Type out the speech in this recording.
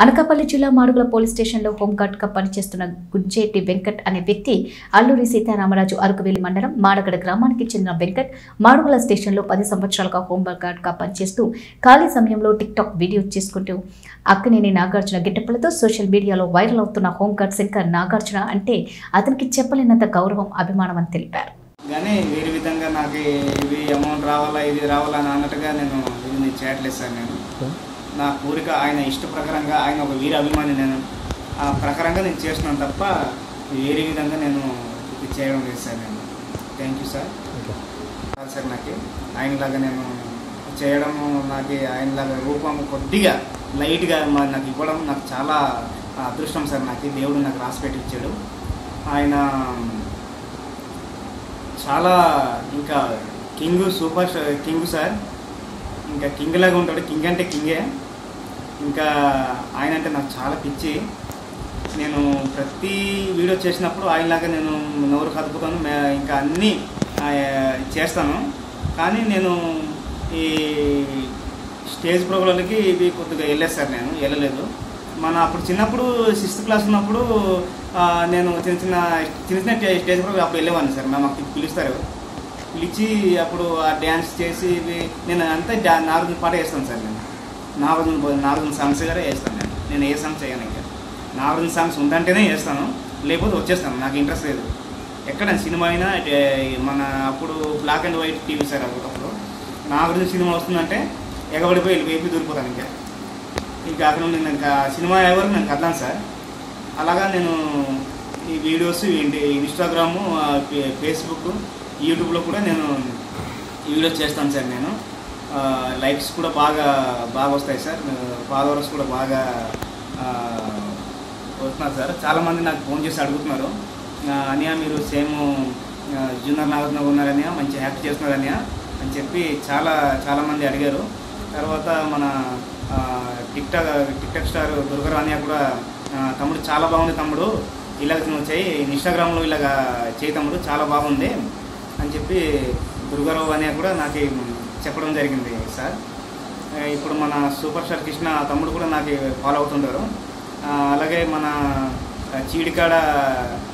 అనకాపల్లి జిల్లా మాడుగుల పోలీస్ స్టేషన్లో హోంగార్డ్గా పనిచేస్తున్న గుంజేటి వెంకట్ అనే వ్యక్తి అల్లూరి సీతారామరాజు అరకువేలి మండలం మాడగడ గ్రామానికి చెందిన వెంకట్ మాడుగుల స్టేషన్లో పది సంవత్సరాలుగా హోంగార్డ్గా పనిచేస్తూ ఖాళీ సమయంలో టిక్ టాక్ వీడియో చేసుకుంటూ అక్కనేని నాగార్జున గిట్టపలతో సోషల్ మీడియాలో వైరల్ అవుతున్న హోంగార్డ్ శంకర్ నాగార్జున అంటే అతనికి చెప్పలేనంత గౌరవం అభిమానం అని తెలిపారు కానీ వేరే విధంగా నాకు ఇది అమౌంట్ రావాలా ఇది రావాలా అని అన్నట్టుగా నేను ఇది నేను చేయట్లేదు సార్ నేను నా కోరిక ఆయన ఇష్ట ప్రకారంగా ఆయన ఒక వీర అభిమాని నేను ఆ ప్రకారంగా నేను చేస్తున్నాను తప్ప వేరే విధంగా నేను ఇది చేయడం లేదు సార్ నేను థ్యాంక్ యూ సార్ కాదు సార్ నాకు ఆయనలాగా నేను చేయడం నాకు ఆయనలాగా రూపం కొద్దిగా లైట్గా మా- నాకు ఇవ్వడం నాకు చాలా అదృష్టం సార్ నాకు దేవుడు నాకు రాసి పెట్టి ఇచ్చాడు ఆయన చాలా ఇంకా king super star- king sir ఇంకా కింగ్ లాగా ఉంటాడు కింగ్ అంటే కింగే ఇంకా ఆయన అంటే నాకు చాలా పిచ్చి నేను ప్రతి వీడియో చేసినప్పుడు ఆయనలాగా నేను నోరు కదుపుతాను మే- ఇంకా అన్నీ ఆ, చేస్తాను కానీ నేను ఈ స్టేజ్ ప్రోగ్రాంలకి ఇవి కొద్దిగా వెళ్ళలేదు సార్ నేను వెళ్ళలేదు మన అప్పుడు చిన్నప్పుడు సిక్స్త్ క్లాస్ ఉన్నప్పుడు ఆ, నేను చిన్న చిన్న చిన్న చిన్న టే- స్టేజ్ ప్రోగ్రామ్ అప్పుడు వెళ్ళేవాడిని సార్ మేము అప్పుడు పిలుస్తారు పిలిచి అప్పుడు ఆ డ్యాన్స్ చేసి ఇవి నేను అంతా డా నాలుగు పాట వేస్తాను సార్ నేను నాగార్జున నాగార్జున సాంగ్స్ గారే వేస్తాను నేను నేను ఏ సాంగ్స్ చేయను ఇంకా నాగార్జున సాంగ్స్ ఉందంటేనే వేస్తాను లేకపోతే వచ్చేస్తాను నాకు ఇంట్రెస్ట్ లేదు ఎక్కడ సినిమా అయినా ఏ- మన అప్పుడు black and white TV sir అప్పుడు అప్పుడు నాగార్జున సినిమా వస్తుందంటే ఎగబడిపోయి వెళ్ళి వేపి దూరిపోతాను ఇంకా ఇంకా అక్కడ నుండి నేను ఇంకా సినిమా ఎవరు నేను కదలాను సార్ అలాగా నేను ఈ వీడియోస్ ఏంటి ఇన్స్టాగ్రాము ఆ, ఫే- ఫేస్బుక్ యూట్యూబ్లో కూడా నేను ఈ వీడియోస్ చేస్తాను సార్ నేను ఆ, లైక్స్ కూడా బాగా బాగా వస్తాయి సార్ ఫాలోవర్స్ కూడా బాగా ఆ, వస్తున్నారు సార్ చాలామంది నాకు ఫోన్ చేసి అడుగుతున్నారు ఆ, అనియా మీరు సేమ్ జూనియర్ నాగార్జున ఉన్నారనియా మంచి యాక్ట్ చేస్తున్నారనియా అని చెప్పి చాలా చాలామంది అడిగారు తర్వాత మన ఆ, TikTok TikTok star Durgarao అనియా కూడా ఆ, తమ్ముడు చాలా బాగుంది తమ్ముడు ఇలాగ నువ్వు చేయి ఇన్స్టాగ్రామ్లో ఇలాగ చేయి తమ్ముడు చాలా బాగుంది అని చెప్పి దుర్గారావు అనియా కూడా నాకు చెప్పడం జరిగింది సార్ ఆ, ఇప్పుడు మన సూపర్ స్టార్ కృష్ణ తమ్ముడు కూడా నాకు ఫాలో అవుతుంటారు ఆ, అలాగే మన ఆ, చీడికాడ